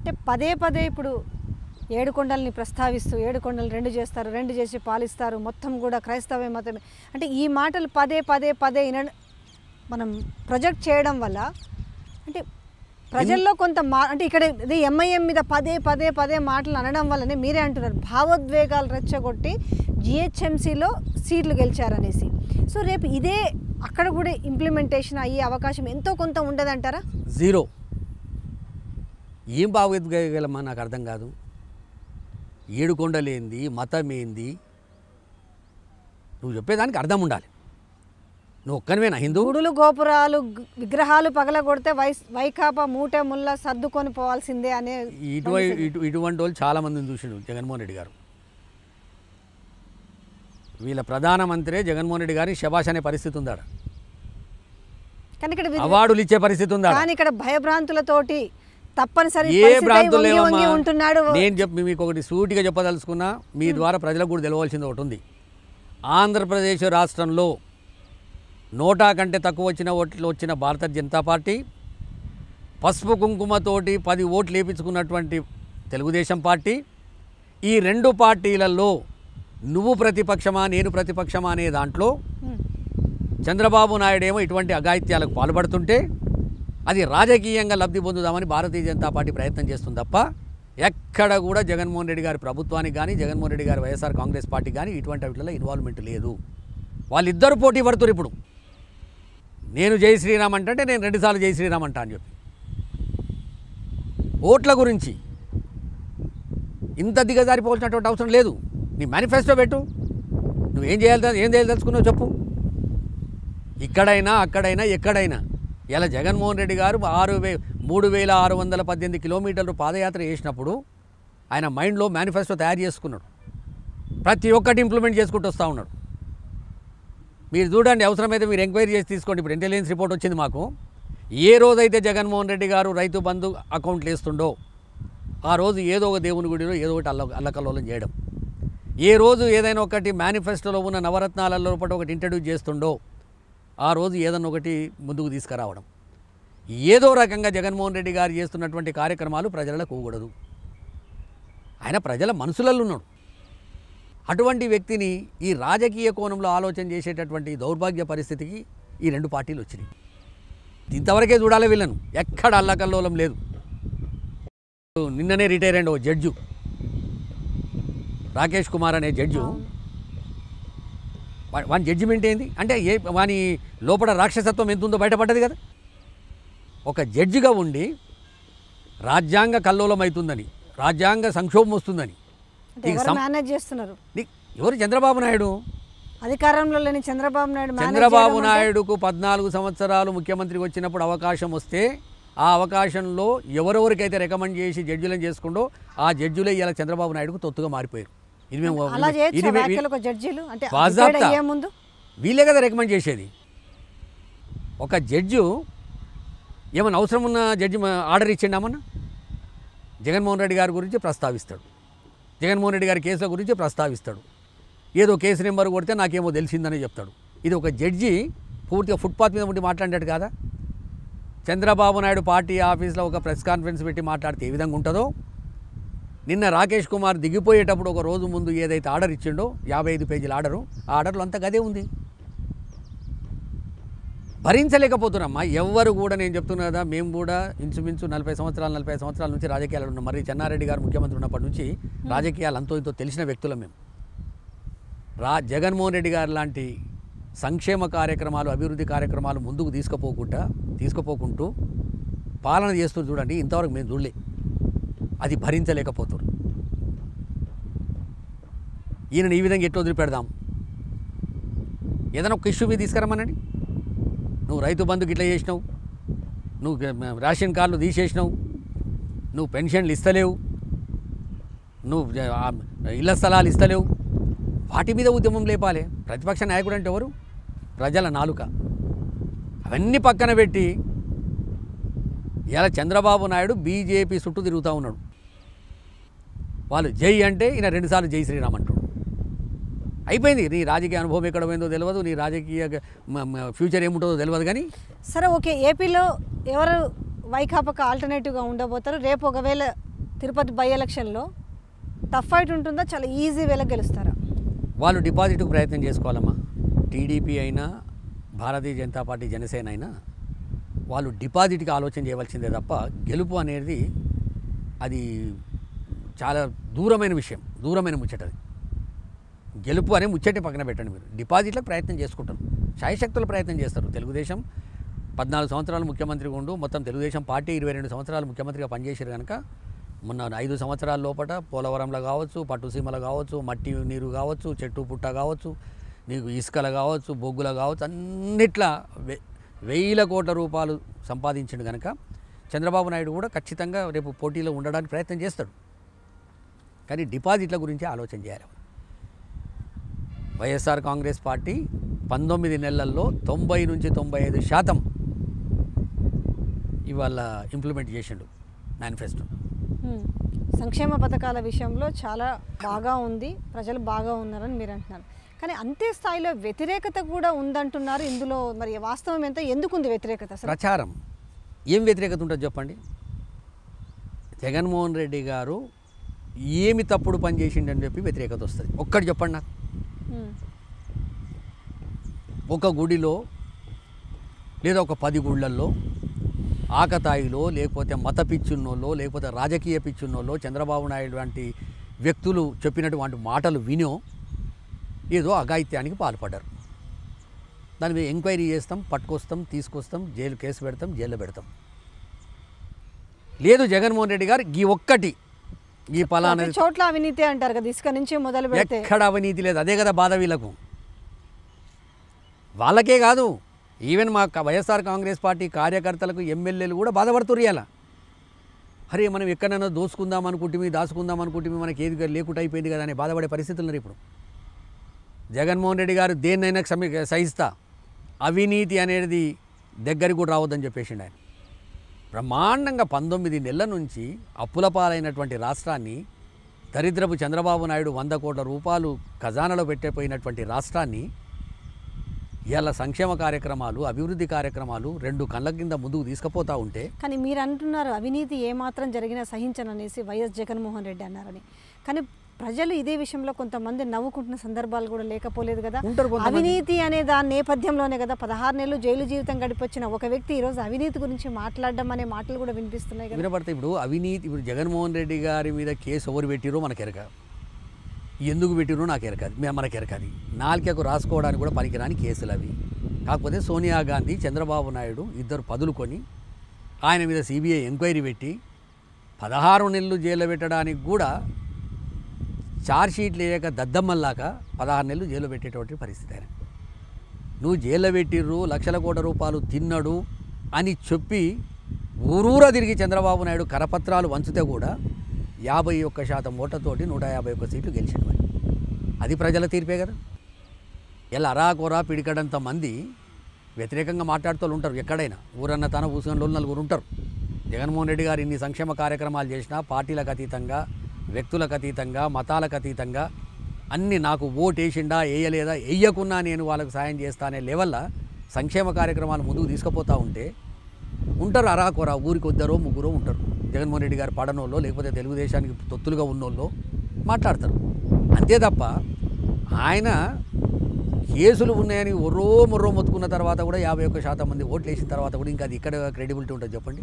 అంటే పదే పదే ఇప్పుడు ఏడుకొండల్ని ప్రస్తావిస్తూ ఏడుకొండలు రెండు చేస్తారు రెండు చేసి పాలిస్తారు మొత్తం కూడా క్రైస్తవ మతమే అంటే ఈ మాటలు పదే పదే పదే విన మనం ప్రొజెక్ట్ చేయడం వల్ల అంటే ప్రజల్లో కొంత మా అంటే ఇక్కడ ఇది ఎంఐఎం మీద పదే పదే పదే మాటలు అనడం వల్లనే మీరే అంటున్నారు భావోద్వేగాలు రెచ్చగొట్టి జిహెచ్ఎంసీలో సీట్లు గెలిచారనేసి సో రేపు ఇదే అక్కడ కూడా ఇంప్లిమెంటేషన్ అయ్యే అవకాశం ఎంతో కొంత ఉండదంటారా జీరో ఏం భావోద్వేగలమా నాకు అర్థం కాదు ఏడుకొండలేంది మతం ఏంది నువ్వు చెప్పేదానికి అర్థం ఉండాలి నువ్వు ఒక్కనివేనా హిందూ గుడులు గోపురాలు గ్- విగ్రహాలు పగలగొడితే వై వైకాపా మూట ముళ్ళ సర్దుకొని పోవాల్సిందే అనే ఇటు ఇటు ఇటువంటి వాళ్ళు చాలా మందిని చూసిండు జగన్మోహన్ రెడ్డి గారు వీళ్ళ ప్రధానమంత్రి జగన్మోహన్ రెడ్డి గారి శబాష్ అనే పరిస్థితి ఉందాడ కానీ ఇక్కడ వి- అవార్డులు ఇచ్చే పరిస్థితి ఉందా కానీ ఇక్కడ భయభ్రాంతులతోటి తప్పనిసరి ఏ పరిస్థితి ప్రాంతంలో వంగి వంగి ఏమమ్మా? ఉంటున్నాడు నేను చెప్పి మీకు ఒకటి సూటిగా చెప్పదలుచుకున్నా మీ ద్వారా ప్రజలకు కూడా తెలవాల్సింది ఒకటి ఉంది ఆంధ్రప్రదేశ్ రాష్ట్రంలో నోటా కంటే తక్కువ వచ్చిన ఓట్లు వచ్చిన భారతీయ జనతా పార్టీ పసుపు కుంకుమతోటి పది ఓట్లు వేపించుకున్నటువంటి తెలుగుదేశం పార్టీ ఈ రెండు పార్టీలలో నువ్వు ప్రతిపక్షమా నేను ప్రతిపక్షమా అనే దాంట్లో ఉమ్. చంద్రబాబు నాయుడు ఏమో ఇటువంటి అఘాయిత్యాలకు పాల్పడుతుంటే అది రాజకీయంగా లబ్ధి పొందుదామని భారతీయ జనతా పార్టీ ప్రయత్నం చేస్తుంది తప్ప ఎక్కడ కూడా జగన్మోహన్ రెడ్డి గారి ప్రభుత్వానికి కానీ జగన్మోహన్ రెడ్డి గారి వైఎస్ఆర్ కాంగ్రెస్ పార్టీ కానీ ఇటువంటి వాటిలో ఇన్వాల్వ్మెంట్ లేదు వాళ్ళిద్దరు పోటీ పడుతున్నారు ఇప్పుడు నేను జై శ్రీరామ్ అంటే నేను రెండుసార్లు జై శ్రీరామ్ అంటా అని చెప్పి ఓట్ల గురించి ఇంత దిగజారిపోవాల్సినటువంటి అవసరం లేదు నీ మేనిఫెస్టో పెట్టు నువ్వేం చేయాలి ఏం చేయాలి తెలుసుకున్నావు చెప్పు ఇక్కడైనా అక్కడైనా ఎక్కడైనా ఇలా జగన్మోహన్ రెడ్డి గారు ఆరు వే మూడు వేల ఆరు వందల పద్దెనిమిది కిలోమీటర్లు పాదయాత్ర చేసినప్పుడు ఆయన మైండ్లో మేనిఫెస్టో తయారు చేసుకున్నాడు ప్రతి ఒక్కటి ఇంప్లిమెంట్ చేసుకుంటూ వస్తూ ఉన్నాడు మీరు చూడండి అవసరమైతే మీరు ఎంక్వైరీ చేసి తీసుకోండి ఇప్పుడు ఇంటెలిజెన్స్ రిపోర్ట్ వచ్చింది మాకు ఏ రోజైతే జగన్మోహన్ రెడ్డి గారు రైతు బంధు అకౌంట్లు వేస్తుండో ఆ రోజు ఏదో ఒక దేవుని గుడిలో ఏదో ఒకటి అల్ల అల్లకల్లోలం చేయడం ఏ రోజు ఏదైనా ఒకటి మేనిఫెస్టోలో ఉన్న నవరత్నాలలో ఒకటి ఒకటి ఇంట్రడ్యూస్ చేస్తుండో ఆ రోజు ఏదన్నా ఒకటి ముందుకు తీసుకురావడం ఏదో రకంగా జగన్మోహన్ రెడ్డి గారు చేస్తున్నటువంటి కార్యక్రమాలు ప్రజలకు కూకూడదు ఆయన ప్రజల మనసులలో ఉన్నాడు అటువంటి వ్యక్తిని ఈ రాజకీయ కోణంలో ఆలోచన చేసేటటువంటి దౌర్భాగ్య పరిస్థితికి ఈ రెండు పార్టీలు వచ్చినాయి ఇంతవరకే చూడాలి వీళ్ళను ఎక్కడ అల్లకల్లోలం లేదు నిన్ననే రిటైర్ అయిన ఓ జడ్జు రాకేష్ కుమార్ అనే జడ్జు వా- వాని జడ్జిమెంట్ ఏంది అంటే ఏ వాని లోపల రాక్షసత్వం ఎంత ఉందో బయటపడ్డది కదా ఒక జడ్జిగా ఉండి రాజ్యాంగ కల్లోలం అవుతుందని రాజ్యాంగ సంక్షోభం వస్తుందని అంటే నీకు ఎవరు సం- మేనేజ్ చేస్తున్నారు నీ- ఎవరు చంద్రబాబు నాయుడు అధికారంలో లేని చంద్రబాబు నాయుడు మేనేజ్ చంద్రబాబు చేయడం అంటే- నాయుడుకు పద్నాలుగు సంవత్సరాలు ముఖ్యమంత్రికి వచ్చినప్పుడు అవకాశం వస్తే ఆ అవకాశంలో ఎవరెవరికైతే రికమెండ్ చేసి జడ్జిలను చేసుకుంటో ఆ జడ్జిలే ఇలా చంద్రబాబు నాయుడుకు తొత్తుగా మారిపోయారు ఇది మేము అలా చేయొచ్చు ఇది మే- వ్యాఖ్యలు ఒక జడ్జీలు అంటే వాజాబ్తా. decide అయ్యే ముందు వీళ్ళే కదా రికమెండ్ చేసేది ఒక జడ్జు ఏమైనా అవసరం ఉన్న జడ్జి మ- ఆర్డర్ ఇచ్చిండామన్నా జగన్మోహన్ రెడ్డి గారి గురించి ప్రస్తావిస్తాడు జగన్మోహన్ రెడ్డి గారి కేసుల గురించి ప్రస్తావిస్తాడు ఏదో కేసు నెంబర్ కొడితే నాకేమో తెలిసిందని చెప్తాడు ఇది ఒక జడ్జి పూర్తిగా ఫుట్పాత్ మీద ఉండి మాట్లాడాడు కాదా చంద్రబాబు నాయుడు పార్టీ ఆఫీస్లో ఒక ప్రెస్ కాన్ఫరెన్స్ పెట్టి మాట్లాడితే ఏ విధంగా ఉంటుందో నిన్న రాకేష్ కుమార్ దిగిపోయేటప్పుడు ఒక రోజు ముందు ఏదైతే ఆర్డర్ ఇచ్చిండో యాభై ఐదు పేజీల ఆర్డరు ఆ ఆర్డర్లో అంతా గదే ఉంది భరించలేకపోతున్నామ్మా ఎవ్వరు కూడా నేను చెప్తున్నా కదా మేము కూడా ఇంచుమించు నలభై సంవత్సరాలు నలభై సంవత్సరాల నుంచి రాజకీయాలు ఉన్నాం మరి చెన్నారెడ్డి గారు ముఖ్యమంత్రి ఉన్నప్పటి నుంచి రాజకీయాలు అంతో ఇంతో తెలిసిన వ్యక్తులం మేము రా జగన్మోహన్ రెడ్డి గారు లాంటి సంక్షేమ కార్యక్రమాలు అభివృద్ధి కార్యక్రమాలు ముందుకు తీసుకుపోకుండా తీసుకుపోకుంటూ పాలన చేస్తూ చూడండి ఇంతవరకు మేము చూడలే అది భరించలేకపోతున్నారు ఈయనని ఈ విధంగా ఎట్లా వదిలిపెడదాం ఏదైనా ఒక ఇష్యూ మీద తీసుకురమ్మనండి నువ్వు రైతు బంధుకి ఇట్లా చేసినావు నువ్వు గ- రేషన్ కార్డులు తీసేసినావు నువ్వు పెన్షన్లు ఇస్తలేవు నువ్వు జ- ఆ ఇళ్ల స్థలాలు ఇస్తలేవు వాటి మీద ఉద్యమం లేపాలి ప్రతిపక్ష నాయకుడు అంటే ఎవరు ప్రజల నాలుక అవన్నీ పక్కన పెట్టి ఇలా చంద్రబాబు నాయుడు బీజేపీ చుట్టూ తిరుగుతూ ఉన్నాడు వాళ్ళు జై అంటే ఈయన రెండుసార్లు జై శ్రీరామ్ అంటాడు అయిపోయింది నీ రాజకీయ అనుభవం ఎక్కడ పోయిందో తెలియదు నీ రాజకీయ మ- మ- ఫ్యూచర్ ఏముంటుందో తెలియదు కానీ సరే ఓకే ఏపీలో ఎవరు వైకాపాకు ఆల్టర్నేటివ్గా ఉండబోతారు రేపు ఒకవేళ తిరుపతి బై ఎలక్షన్లో టఫ్ ఫైట్ ఉంటుందా చాలా ఈజీ వేళ గెలుస్తారా వాళ్ళు డిపాజిట్కు ప్రయత్నం చేసుకోవాలమ్మా టీడీపీ అయినా భారతీయ జనతా పార్టీ జనసేన అయినా వాళ్ళు డిపాజిట్కి ఆలోచన చేయవలసిందే తప్ప గెలుపు అనేది అది చాలా దూరమైన విషయం దూరమైన ముచ్చటది గెలుపు అనే ముచ్చటి పక్కన పెట్టండి మీరు డిపాజిట్లకు ప్రయత్నం చేసుకుంటారు శాయశక్తుల ప్రయత్నం చేస్తారు తెలుగుదేశం పద్నాలుగు సంవత్సరాలు ముఖ్యమంత్రిగా ఉండు మొత్తం తెలుగుదేశం పార్టీ ఇరవై రెండు సంవత్సరాలు ముఖ్యమంత్రిగా పనిచేశారు కనుక మొన్న ఐదు సంవత్సరాల లోపల పోలవరంలో కావచ్చు పట్టుసీమలో కావచ్చు మట్టి నీరు కావచ్చు చెట్టు పుట్ట కావచ్చు నీకు ఇసుకలు కావచ్చు బొగ్గులు కావచ్చు అన్నిట్లా వె- వేల కోట్ల రూపాయలు సంపాదించిండు కనుక చంద్రబాబు నాయుడు కూడా ఖచ్చితంగా రేపు పోటీలో ఉండడానికి ప్రయత్నం చేస్తాడు కానీ డిపాజిట్ల గురించి ఆలోచన చేయాలి వైఎస్ఆర్ కాంగ్రెస్ పార్టీ పంతొమ్మిది నెలల్లో తొంభై నుంచి తొంభై ఐదు శాతం ఇవాళ ఇంప్లిమెంట్ చేసిండు మేనిఫెస్టో మ్మ్. సంక్షేమ పథకాల విషయంలో చాలా బాగా ఉంది ప్రజలు బాగా ఉన్నారని మీరు అంటున్నారు కానీ అంతే స్థాయిలో వ్యతిరేకత కూడా ఉందంటున్నారు ఇందులో మరి వాస్తవం ఎంత ఎందుకు ఉంది వ్యతిరేకత అసలు ప్రచారం ఏం వ్యతిరేకత ఉంటుంది చెప్పండి జగన్మోహన్ రెడ్డి గారు ఏమి తప్పుడు పని చేసిండని చెప్పి వ్యతిరేకత వస్తుంది ఒక్కటి చెప్పండి నాకు మ్మ్. ఒక గుడిలో లేదా ఒక పది గుళ్ళల్లో ఆకతాయిలో లేకపోతే మత పిచ్చున్నోళ్ళో లేకపోతే రాజకీయ పిచ్చున్నోళ్ళో చంద్రబాబు నాయుడు వంటి వ్యక్తులు చెప్పినటువంటి మాటలు వినో ఏదో అఘాయిత్యానికి పాల్పడ్డారు దాని మీద ఎంక్వైరీ చేస్తాం పట్టుకొస్తాం తీసుకొస్తాం జైలు కేసు పెడతాం జైల్లో పెడతాం లేదు జగన్మోహన్ రెడ్డి గారు ఈ ఒక్కటి ఈ పలానా ప్రతి చోట్ల అవినీతి అంటారు కదా ఇసుక నుంచి మొదలు పెడితే ఎక్కడ అవినీతి లేదు అదే కదా బాధ వీళ్ళకు వాళ్ళకే కాదు ఈవెన్ మా క- వైఎస్ఆర్ కాంగ్రెస్ పార్టీ కార్యకర్తలకు ఎమ్మెల్యేలు కూడా బాధపడుతున్నారు ఇలా అరే మనం ఎక్కడైనా దోసుకుందాం అనుకుంటే దాచుకుందాం అనుకుంటే మనకి ఏది లేకుండా అయిపోయింది కదా అని బాధపడే పరిస్థితులు ఉన్నారు ఇప్పుడు జగన్మోహన్ రెడ్డి గారు దేన్నైనా సమీ సహిస్తా అవినీతి అనేది దగ్గరికి కూడా రావద్దని చెప్పేసిండు ఆయన బ్రహ్మాండంగా పంతొమ్మిది నెలల నుంచి అప్పుల పాలైనటువంటి రాష్ట్రాన్ని దరిద్రపు చంద్రబాబు నాయుడు వంద కోట్ల రూపాయలు ఖజానాలో పెట్టిపోయినటువంటి రాష్ట్రాన్ని ఇవాళ సంక్షేమ కార్యక్రమాలు అభివృద్ధి కార్యక్రమాలు రెండు కళ్ళ కింద ముందుకు తీసుకుపోతా ఉంటే కానీ మీరు అంటున్నారు అవినీతి ఏమాత్రం జరిగినా సహించననేసి వైఎస్ జగన్మోహన్ రెడ్డి అన్నారని కానీ ప్రజలు ఇదే విషయంలో కొంతమంది నవ్వుకుంటున్న సందర్భాలు కూడా లేకపోలేదు కదా ఉంటారు కొంతమంది. అవినీతి అనే దాని నేపథ్యంలోనే కదా పదహారు నెలలు జైలు జీవితం గడిపొచ్చిన ఒక వ్యక్తి ఈరోజు అవినీతి గురించి మాట్లాడడం అనే మాటలు కూడా వినిపిస్తున్నాయి కదా వినపడతాయి ఇప్పుడు అవినీతి ఇప్పుడు జగన్మోహన్ రెడ్డి గారి మీద కేసు ఎవరు పెట్టిరో మనకు ఎరక ఎందుకు పెట్టిరో నాకు ఎరకది మే- మనకు ఎరకది నాలుకకు రాసుకోవడానికి కూడా పనికిరాని కేసులు అవి కాకపోతే సోనియా గాంధీ చంద్రబాబు నాయుడు ఇద్దరు పదులుకొని ఆయన మీద సిబిఐ ఎంక్వైరీ పెట్టి పదహారు నెలలు జైల్లో పెట్టడానికి కూడా ఛార్జ్షీట్లు వేయక దద్దమ్మల్లాక పదహారు నెలలు జైల్లో పెట్టేటువంటి పరిస్థితి ఆయన నువ్వు జైల్లో పెట్టిర్రు లక్షల కోట్ల రూపాయలు తిన్నాడు అని చెప్పి ఊరూరా తిరిగి చంద్రబాబు నాయుడు కరపత్రాలు వంచితే కూడా యాభై ఒక్క శాతం ఓట్లతోటి నూట యాభై ఒక్క సీట్లు గెలిచిండు మరి అది ప్రజల తీర్పే కదా ఇలా అరాకొరా పిడికడంత మంది వ్యతిరేకంగా మాట్లాడుతూ ఉంటారు ఎక్కడైనా ఊరన్న తన ఊసుగంలో నలుగురు ఉంటారు జగన్మోహన్ రెడ్డి గారు ఇన్ని సంక్షేమ కార్యక్రమాలు చేసినా పార్టీలకు అతీతంగా వ్యక్తులకు అతీతంగా మతాలకు అతీతంగా అన్ని నాకు ఓటు వేసిండా వేయలేదా వేయకున్నా నేను వాళ్ళకు సాయం చేస్తానే లెవెల్లా సంక్షేమ కార్యక్రమాలు ముందుకు తీసుకుపోతూ ఉంటే ఉంటారు అరాకొరా ఊరికి వద్దరో ముగ్గురో ఉంటారు జగన్మోహన్ రెడ్డి గారు పడనోళ్ళో లేకపోతే తెలుగుదేశానికి తొత్తులుగా ఉన్నోళ్ళో మాట్లాడతారు అంతే తప్ప ఆయన కేసులు ఉన్నాయని ఒర్రో మొర్రో మొత్తుకున్న తర్వాత కూడా యాభై ఒక్క శాతం మంది ఓట్లు వేసిన తర్వాత కూడా ఇంకా అది ఇక్కడ క్రెడిబిలిటీ ఉంటుంది చెప్పండి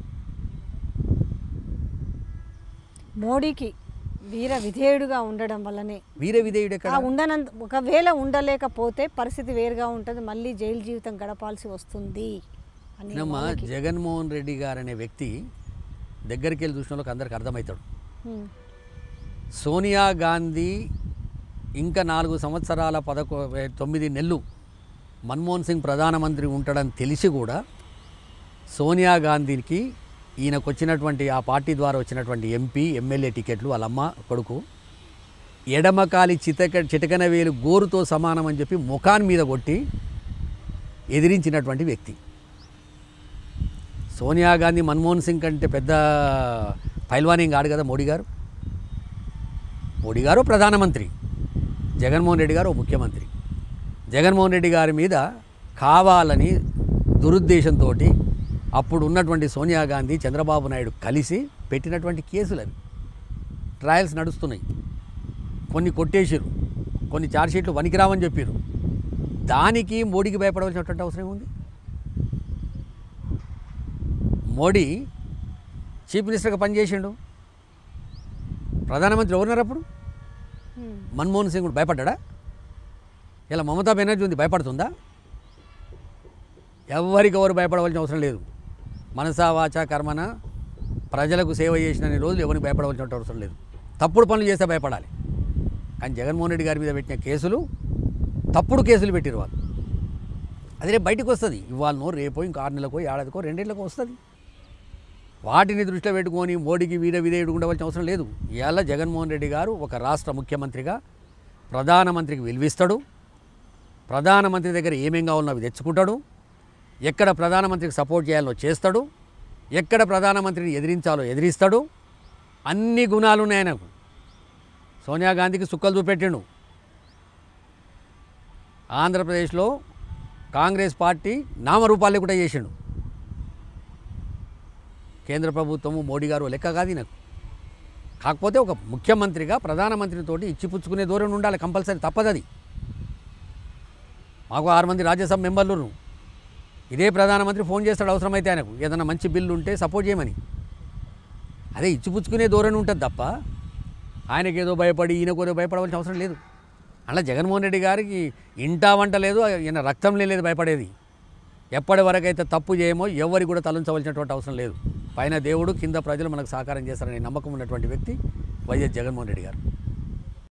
మోడీకి వీర విధేయుడుగా ఉండడం వల్లనే వీరే విధేయుడు ఎక్కడ ఆ ఉండనంత ఒకవేళ ఉండలేకపోతే పరిస్థితి వేరుగా ఉంటుంది మళ్ళీ జైలు జీవితం గడపాల్సి వస్తుంది అని నమ్మ వాళ్ళకి. జగన్మోహన్ రెడ్డి గారు అనే వ్యక్తి దగ్గరికి వెళ్ళి చూసిన వాళ్ళకి అందరికి అర్థమవుతాడు ఉమ్. సోనియా గాంధీ ఇంకా నాలుగు సంవత్సరాల పదకొ తొమ్మిది నెలలు మన్మోహన్ సింగ్ ప్రధానమంత్రి ఉంటాడని తెలిసి కూడా సోనియా గాంధీకి ఈయనకు వచ్చినటువంటి ఆ పార్టీ ద్వారా వచ్చినటువంటి ఎంపీ ఎమ్మెల్యే టికెట్లు వాళ్ళ అమ్మ కొడుకు ఎడమకాలి చితక చిటకన వేలు గోరుతో సమానం అని చెప్పి ముఖాన్ మీద కొట్టి ఎదిరించినటువంటి వ్యక్తి సోనియా గాంధీ మన్మోహన్ సింగ్ కంటే పెద్ద పైల్వానీ కాడు కదా మోడీ గారు మోడీ గారు ప్రధానమంత్రి జగన్మోహన్ రెడ్డి గారు ఓ ముఖ్యమంత్రి జగన్మోహన్ రెడ్డి గారి మీద కావాలని దురుద్దేశంతో అప్పుడు ఉన్నటువంటి సోనియా గాంధీ చంద్రబాబు నాయుడు కలిసి పెట్టినటువంటి కేసులు అవి ట్రయల్స్ నడుస్తున్నాయి కొన్ని కొట్టేసిరు కొన్ని ఛార్జ్షీట్లు వనికిరామని చెప్పారు దానికి మోడీకి భయపడవలసినటువంటి అవసరం ఉంది మోడీ చీఫ్ మినిస్టర్గా పనిచేసిండు ప్రధానమంత్రి ఎవరున్నారు అప్పుడు ఉమ్. మన్మోహన్ సింగ్ కూడా భయపడ్డా ఇలా మమతా బెనర్జీ ఉంది భయపడుతుందా ఎవరికి ఎవరు భయపడవలసిన అవసరం లేదు మనసా వాచ కర్మన ప్రజలకు సేవ చేసిన రోజులు ఎవరికి భయపడవలసిన అవసరం లేదు తప్పుడు పనులు చేస్తే భయపడాలి కానీ జగన్మోహన్ రెడ్డి గారి మీద పెట్టిన కేసులు తప్పుడు కేసులు పెట్టిరు వాళ్ళు అది రేపు బయటకు వస్తుంది ఇవాళనో రేపో ఇంకో ఆరు నెలలకో ఏడాదికో రెండేళ్ళకో వస్తుంది వాటిని దృష్టిలో పెట్టుకొని మోడీకి వీడ విధేయుడు ఉండవలసిన అవసరం లేదు ఇవాళ జగన్మోహన్ రెడ్డి గారు ఒక రాష్ట్ర ముఖ్యమంత్రిగా ప్రధానమంత్రికి విలువిస్తాడు ప్రధానమంత్రి దగ్గర ఏమేం కావాలో అవి తెచ్చుకుంటాడు ఎక్కడ ప్రధానమంత్రికి సపోర్ట్ చేయాలో చేస్తాడు ఎక్కడ ప్రధానమంత్రిని ఎదిరించాలో ఎదిరిస్తాడు అన్ని గుణాలు ఉన్నాయి ఆయనకు సోనియా గాంధీకి సుక్కలు చూపెట్టిండు ఆంధ్రప్రదేశ్లో కాంగ్రెస్ పార్టీ నామరూపాలు కూడా చేసిండు కేంద్ర ప్రభుత్వము మోడీ గారు లెక్క కాదు నాకు కాకపోతే ఒక ముఖ్యమంత్రిగా ప్రధానమంత్రితోటి ఇచ్చిపుచ్చుకునే దూరం ఉండాలి కంపల్సరీ తప్పదది మాకు ఆరు మంది రాజ్యసభ మెంబర్లు ఉన్నారు. ఇదే ప్రధానమంత్రి ఫోన్ చేస్తాడు అవసరమైతే ఆయనకు ఏదైనా మంచి బిల్లు ఉంటే సపోర్ట్ చేయమని అదే ఇచ్చిపుచ్చుకునే ధోరణి ఉంటుంది తప్ప ఆయనకేదో భయపడి ఈయనకేదో భయపడవలసిన అవసరం లేదు అలా జగన్మోహన్ రెడ్డి గారికి ఇంటా వంట లేదు ఈయన రక్తం లేదు భయపడేది ఎప్పటి వరకు అయితే తప్పు చేయమో ఎవరికి కూడా తలంచవలసినటువంటి అవసరం లేదు పైన దేవుడు కింద ప్రజలు మనకు సహకారం చేస్తారనే నమ్మకం ఉన్నటువంటి వ్యక్తి వైఎస్ జగన్మోహన్ రెడ్డి గారు